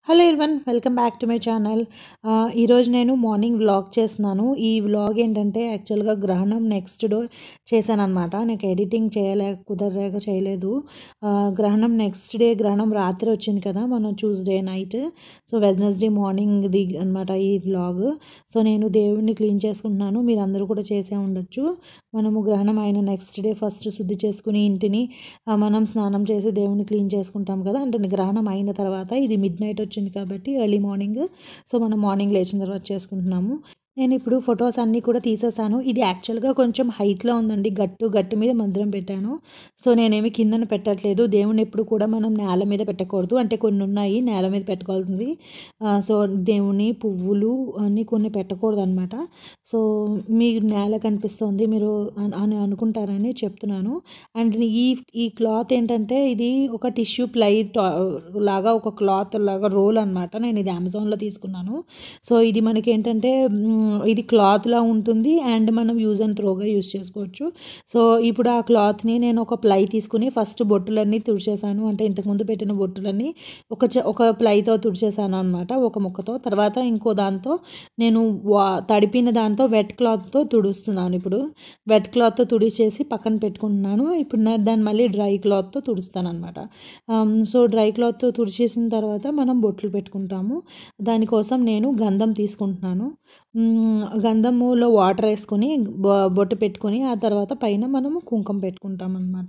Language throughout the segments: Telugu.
hello everyone welcome back to my channel ఈరోజు నేను మార్నింగ్ వ్లాగ్ చేస్తున్నాను ఈ వ్లాగ్ ఏంటంటే యాక్చువల్గా గ్రహణం నెక్స్ట్ డే చేశాను అనమాట నాకు ఎడిటింగ్ చేయలేక కుదరలేక చేయలేదు ఆ, గ్రహణం నెక్స్ట్ డే గ్రహణం రాత్రి వచ్చింది కదా మన ట్యూస్డే నైట్ సో వెడ్నెస్డే మార్నింగ్ది అనమాట ఈ వ్లాగ్ సో నేను దేవుడిని క్లీన్ చేసుకుంటున్నాను మీరు అందరూ కూడా చేసే ఉండొచ్చు మనము గ్రహణం అయిన నెక్స్ట్ డే ఫస్ట్ శుద్ధి చేసుకుని ఇంటిని ఆ, మనం స్నానం చేసి దేవుని క్లీన్ చేసుకుంటాం కదా అంటే గ్రహణం అయిన తర్వాత ఇది మిడ్ నైట్ వచ్చింది కాబట్టి ఎర్లీ మార్నింగ్ సో మనం మార్నింగ్ లేచిన తర్వాత చేసుకుంటున్నాము నేను ఇప్పుడు ఫొటోస్ అన్నీ కూడా తీసేసాను ఇది యాక్చువల్గా కొంచెం హైట్లో ఉందండి గట్టు గట్టు మీద మందిరం పెట్టాను సో నేనేమి కిందన పెట్టట్లేదు దేవుని ఎప్పుడు కూడా మనం నేల మీద పెట్టకూడదు అంటే కొన్ని ఉన్నాయి నేల మీద పెట్టుకోవాల్సింది ఆ, సో దేవుని పువ్వులు అన్నీ కొన్ని పెట్టకూడదు అనమాట సో మీకు నేల కనిపిస్తుంది మీరు అన్- అని అనుకుంటారని చెప్తున్నాను అండ్ ఈ ఈ క్లాత్ ఏంటంటే ఇది ఒక టిష్యూ ప్లై టా- లాగా ఒక క్లాత్ లాగా రోల్ అనమాట నేను ఇది అమెజాన్లో తీసుకున్నాను సో ఇది మనకి ఏంటంటే మ్, ఇది క్లాత్లా ఉంటుంది అండ్ మనం యూజ్ అండ్ త్రోగా యూజ్ చేసుకోవచ్చు సో ఇప్పుడు ఆ క్లాత్ని నేను ఒక ప్లై తీసుకుని ఫస్ట్ బొట్టులన్నీ తుడిచేసాను అంటే ఇంతకుముందు పెట్టిన బొట్టులన్నీ ఒక చ- ఒక ప్లైతో తుడిచేసాను అనమాట ఒక ముక్కతో తర్వాత ఇంకో దాంతో నేను వా తడిపిన దాంతో వెట్ క్లాత్తో తుడుస్తున్నాను ఇప్పుడు వెట్ క్లాత్తో తుడిచేసి పక్కన పెట్టుకుంటున్నాను ఇప్పుడు నా దాన్ని మళ్ళీ డ్రై క్లాత్తో తుడుస్తాను అనమాట సో డ్రై క్లాత్తో తుడిచేసిన తర్వాత మనం బొట్లు పెట్టుకుంటాము దానికోసం నేను గంధం తీసుకుంటున్నాను మ్, గంధములో వాటర్ వేసుకొని బొ- బొట్టు పెట్టుకొని ఆ తర్వాత పైన మనము కుంకుమ పెట్టుకుంటాం అనమాట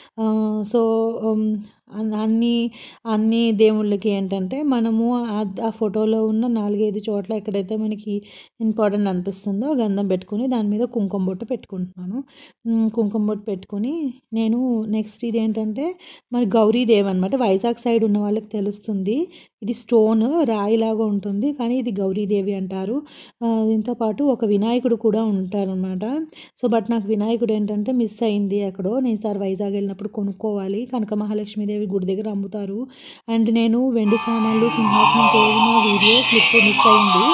సో ఉమ్, అన్- అన్ని అన్ని దేవుళ్ళకి ఏంటంటే మనము ఆ- ఆ ఫోటోలో ఉన్న నాలుగైదు చోట్ల ఎక్కడైతే మనకి ఇంపార్టెంట్ అనిపిస్తుందో గంధం పెట్టుకొని దాని మీద కుంకుమ బొట్టు పెట్టుకుంటున్నాను మ్, కుంకుమ బొట్టు పెట్టుకొని నేను నెక్స్ట్ ఇది ఏంటంటే మరి గౌరీదేవి అనమాట వైజాగ్ సైడ్ ఉన్న వాళ్ళకి తెలుస్తుంది ఇది స్టోన్ రాయిలాగా ఉంటుంది కానీ ఇది గౌరీదేవి అంటారు ఆ, దీంతో పాటు ఒక వినాయకుడు కూడా ఉంటారనమాట సో బట్ నాకు వినాయకుడు ఏంటంటే మిస్ అయింది ఎక్కడో నేను సార్ వైజాగ్ వెళ్ళినప్పుడు కొనుక్కోవాలి కనక మహాలక్ష్మీదేవి గుడి దగ్గర అమ్ముతారు అండ్ నేను వెండి సామాన్లు సింహాసనం పోయిన వీడియో క్లిప్ మిస్ అయింది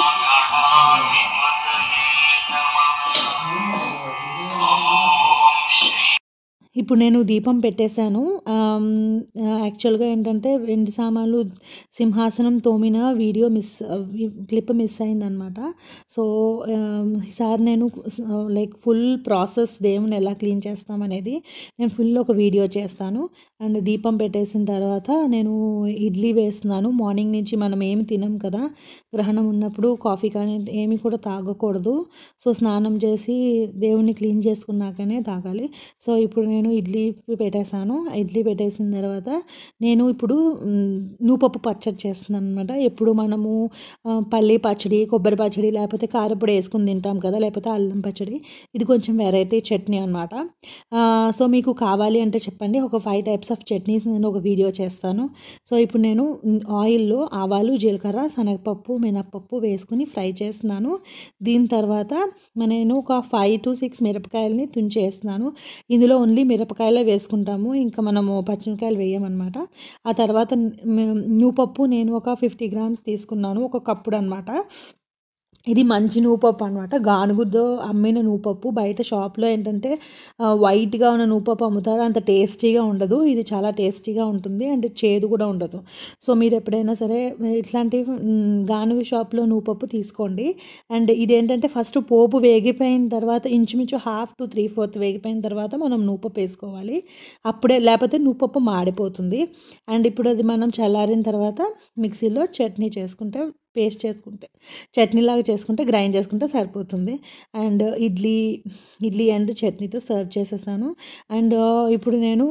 ఇప్పుడు నేను దీపం పెట్టేశాను ఆమ్, ఆ, యాక్చువల్గా ఏంటంటే వెండి సామాన్లు సింహాసనం తోమిన వీడియో మిస్ క్లిప్ మిస్ అయిందనమాట సో ఆమ్, ఈసారి నేను లైక్ ఫుల్ ప్రాసెస్ దేవుని ఎలా క్లీన్ చేస్తామనేది నేను ఫుల్ ఒక వీడియో చేస్తాను అండ్ దీపం పెట్టేసిన తర్వాత నేను ఇడ్లీ వేస్తున్నాను మార్నింగ్ నుంచి మనం ఏమి తినం కదా గ్రహణం ఉన్నప్పుడు కాఫీ కానీ ఏమి కూడా తాగకూడదు సో స్నానం చేసి దేవుణ్ణి క్లీన్ చేసుకున్నాకనే తాగాలి సో ఇప్పుడు నేను ఇడ్లీ పెట్టేశాను ఇడ్లీ పెట్టేసిన తర్వాత నేను ఇప్పుడు మ్, నూపప్పు పచ్చడి చేస్తున్నాను అనమాట ఎప్పుడు మనము ఆ, పల్లి పచ్చడి కొబ్బరి పచ్చడి లేకపోతే కారపొడి వేసుకుని తింటాం కదా లేకపోతే అల్లం పచ్చడి ఇది కొంచెం వెరైటీ చట్నీ అనమాట సో మీకు కావాలి అంటే చెప్పండి ఒక ఫైవ్ టైప్స్ ఆఫ్ చట్నీస్ నేను ఒక వీడియో చేస్తాను సో ఇప్పుడు నేను ఆయిల్లో ఆవాలు జీలకర్ర శనగపప్పు మినప్పప్పు వేసుకుని ఫ్రై చేస్తున్నాను దీని తర్వాత నేను ఒక ఫైవ్ టు సిక్స్ మిరపకాయలని తుంచేస్తున్నాను ఇందులో ఓన్లీ మిరపకాయలే వేసుకుంటాము ఇంకా మనము పచ్చిమిరకాయలు వేయమన్నమాట ఆ తర్వాత నూపప్పు నేను ఒక ఫిఫ్టీ గ్రామ్స్ తీసుకున్నాను ఒక కప్పుడు అనమాట ఇది మంచి నూపప్పు అనమాట గానుగుతో అమ్మిన నూపప్పు బయట షాప్లో ఏంటంటే ఆ, వైట్గా ఉన్న నూపప్పు అమ్ముతారు అంత టేస్టీగా ఉండదు ఇది చాలా టేస్టీగా ఉంటుంది అండ్ చేదు కూడా ఉండదు సో మీరు ఎప్పుడైనా సరే ఇట్లాంటి మ్, గానుగు షాప్లో నూపప్పు తీసుకోండి అండ్ ఇదేంటంటే ఫస్ట్ పోపు వేగిపోయిన తర్వాత ఇంచుమించు హాఫ్ టు త్రీ ఫోర్త్ వేగిపోయిన తర్వాత మనం నూపప్పు వేసుకోవాలి అప్పుడే లేకపోతే నూపప్పు మాడిపోతుంది అండ్ ఇప్పుడు అది మనం చల్లారిన తర్వాత మిక్సీలో చట్నీ చేసుకుంటే పేస్ట్ చేసుకుంటే చట్నీలాగా చేసుకుంటే గ్రైండ్ చేసుకుంటే సరిపోతుంది అండ్ ఇడ్లీ ఇడ్లీ అండ్ చట్నీతో సర్వ్ చేసేసాను అండ్ ఇప్పుడు నేను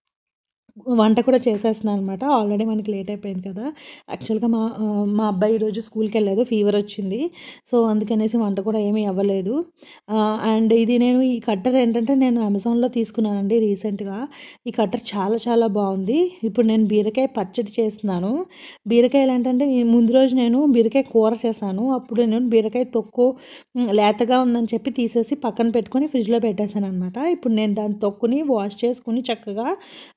వంట కూడా చేసేస్తున్నాను అనమాట ఆల్రెడీ మనకి లేట్ అయిపోయింది కదా యాక్చువల్గా మా ఆ, మా అబ్బాయి ఈరోజు స్కూల్కి వెళ్ళలేదు ఫీవర్ వచ్చింది సో అందుకనేసి వంట కూడా ఏమీ అవ్వలేదు ఆ, అండ్ ఇది నేను ఈ కట్టర్ ఏంటంటే నేను అమెజాన్లో తీసుకున్నానండి రీసెంట్గా ఈ కట్టర్ చాలా చాలా బాగుంది ఇప్పుడు నేను బీరకాయ పచ్చడి చేస్తున్నాను బీరకాయలు ఏంటంటే ఈ ముందు రోజు నేను బీరకాయ కూర చేశాను అప్పుడు నేను బీరకాయ తొక్కు మ్, లేతగా ఉందని చెప్పి తీసేసి పక్కన పెట్టుకొని ఫ్రిడ్జ్లో పెట్టేశాను అనమాట ఇప్పుడు నేను దాని తొక్కుని వాష్ చేసుకుని చక్కగా ఇప్పుడు నేను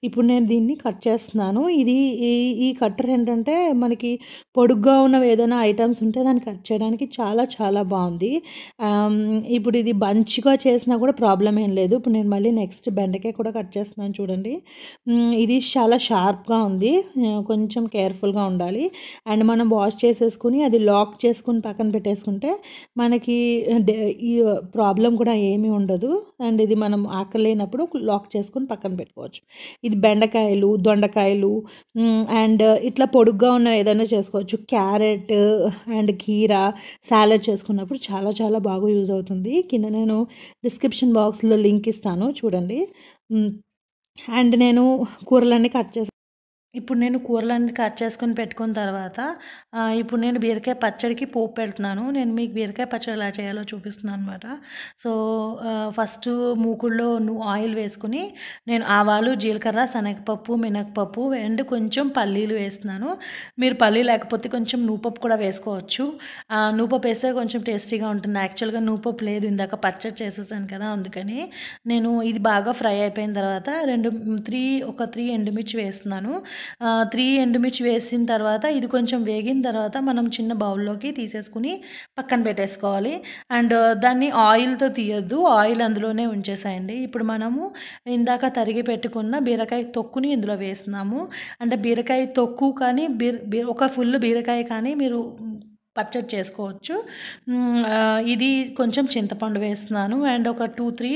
నేను దీన్ని కట్ చేస్తున్నాను ఇది ఈ ఈ కట్టర్ ఏంటంటే మనకి పొడుగ్గా ఉన్న ఏదైనా ఐటమ్స్ ఉంటే దాన్ని కట్ చేయడానికి చాలా చాలా బాగుంది ఆమ్, ఇప్పుడు ఇది బంచ్గా చేసినా కూడా ప్రాబ్లం ఏం లేదు ఇప్పుడు నేను మళ్ళీ నెక్స్ట్ బెండకాయ కూడా కట్ చేస్తున్నాను చూడండి మ్, ఇది చాలా షార్ప్గా ఉంది ఆ, కొంచెం కేర్ఫుల్గా ఉండాలి అండ్ మనం వాష్ చేసేసుకుని అది లాక్ చేసుకుని పక్కన పెట్టేసుకుంటే మనకి డే- ఈ ప్రాబ్లం కూడా ఏమీ ఉండదు అండ్ ఇది మనం ఆకలి లేనప్పుడు లాక్ చేసుకుని పక్కన పెట్టుకోవచ్చు ఇది బెండకాయలు దొండకాయలు మ్, అండ్ ఇట్లా పొడుగ్గా ఉన్న ఏదైనా చేసుకోవచ్చు క్యారెట్ అండ్ కీరా సాలెడ్ చేసుకున్నప్పుడు చాలా చాలా బాగా యూజ్ అవుతుంది కింద నేను డిస్క్రిప్షన్ బాక్స్లో లింక్ ఇస్తాను చూడండి మ్, అండ్ నేను కూరలన్నీ కట్ చేసి ఇప్పుడు నేను కూరలన్నీ కట్ చేసుకొని పెట్టుకున్న తర్వాత ఆ, ఇప్పుడు నేను బీరకాయ పచ్చడికి పోపు పెడుతున్నాను నేను మీకు బీరకాయ పచ్చడి ఎలా చేయాలో చూపిస్తున్నాను అనమాట సో ఆ, ఫస్ట్ మూకుల్లో ను- ఆయిల్ వేసుకుని నేను ఆవాలు జీలకర్ర శనగపప్పు మినగపప్పు అండ్ కొంచెం పల్లీలు వేస్తున్నాను మీరు పల్లీ లేకపోతే కొంచెం నూపప్పు కూడా వేసుకోవచ్చు ఆ, నూపప్పు వేస్తే కొంచెం టేస్టీగా ఉంటుంది యాక్చువల్గా నూపప్పు లేదు ఇందాక పచ్చడి చేసేసాను కదా అందుకని నేను ఇది బాగా ఫ్రై అయిపోయిన తర్వాత రెండు త్రీ ఒక త్రీ ఎండుమిర్చి వేస్తున్నాను ఆ, త్రీ ఎండుమిర్చి వేసిన తర్వాత ఇది కొంచెం వేగిన తర్వాత మనం చిన్న బౌల్లోకి తీసేసుకుని పక్కన పెట్టేసుకోవాలి అండ్ దాన్ని ఆయిల్తో తీయొద్దు ఆయిల్ అందులోనే ఉంచేసేయండి ఇప్పుడు మనము ఇందాక తరిగి పెట్టుకున్న బీరకాయ తొక్కుని ఇందులో వేస్తున్నాము అంటే బీరకాయ తొక్కు కానీ బీర బీ- ఒక ఫుల్ బీరకాయ కానీ మీరు పచ్చడి చేసుకోవచ్చు మ్, ఆ, ఇది కొంచెం చింతపండు వేస్తున్నాను అండ్ ఒక టూ త్రీ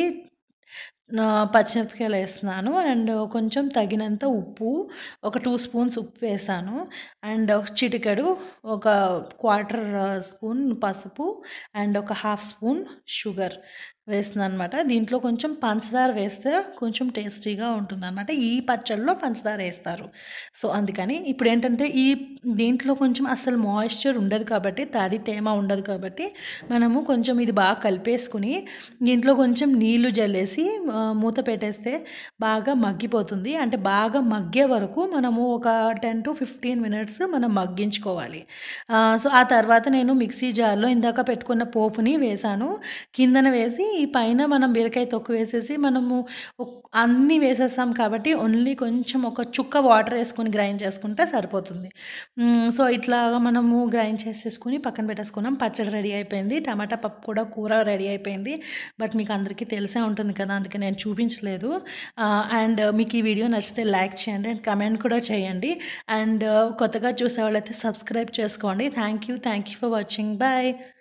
ఆ, పచ్చిమిరపకాయలు వేస్తున్నాను అండ్ కొంచెం తగినంత ఉప్పు ఒక టూ స్పూన్స్ ఉప్పు వేసాను అండ్ ఒక చిటికెడు ఒక క్వార్టర్ స్పూన్ పసుపు అండ్ ఒక హాఫ్ స్పూన్ షుగర్ వేస్తున్నాను అనమాట దీంట్లో కొంచెం పంచదార వేస్తే కొంచెం టేస్టీగా ఉంటుంది అనమాట ఈ పచ్చడిలో పంచదార వేస్తారు సో అందుకని ఇప్పుడు ఏంటంటే ఈ దీంట్లో కొంచెం అసలు మాయిశ్చర్ ఉండదు కాబట్టి తడి తేమ ఉండదు కాబట్టి మనము కొంచెం ఇది బాగా కలిపేసుకుని దీంట్లో కొంచెం నీళ్లు జల్లేసి ఆ, మూత పెట్టేస్తే బాగా మగ్గిపోతుంది అంటే బాగా మగ్గే వరకు మనము ఒక టెన్ టు ఫిఫ్టీన్ మినిట్స్ మనం మగ్గించుకోవాలి ఆ, సో ఆ తర్వాత నేను మిక్సీ జార్లో ఇందాక పెట్టుకున్న పోపుని వేసాను కిందన వేసి ఈ పైన మనం బీరకాయ తొక్కు వేసేసి మనము ఒక్- అన్నీ వేసేసాం కాబట్టి ఓన్లీ కొంచెం ఒక చుక్క వాటర్ వేసుకొని గ్రైండ్ చేసుకుంటే సరిపోతుంది మ్, సో ఇట్లాగా మనము గ్రైండ్ చేసేసుకుని పక్కన పెట్టేసుకున్నాం పచ్చడి రెడీ అయిపోయింది టమాటా పప్పు కూడా కూర రెడీ అయిపోయింది బట్ మీకు అందరికీ తెలిసే ఉంటుంది కదా అందుకే నేను చూపించలేదు అండ్ మీకు ఈ వీడియో నచ్చితే లైక్ చేయండి అండ్ కమెంట్ కూడా చేయండి అండ్ కొత్తగా చూసే వాళ్ళైతే సబ్స్క్రైబ్ చేసుకోండి thank you thank you for watching bye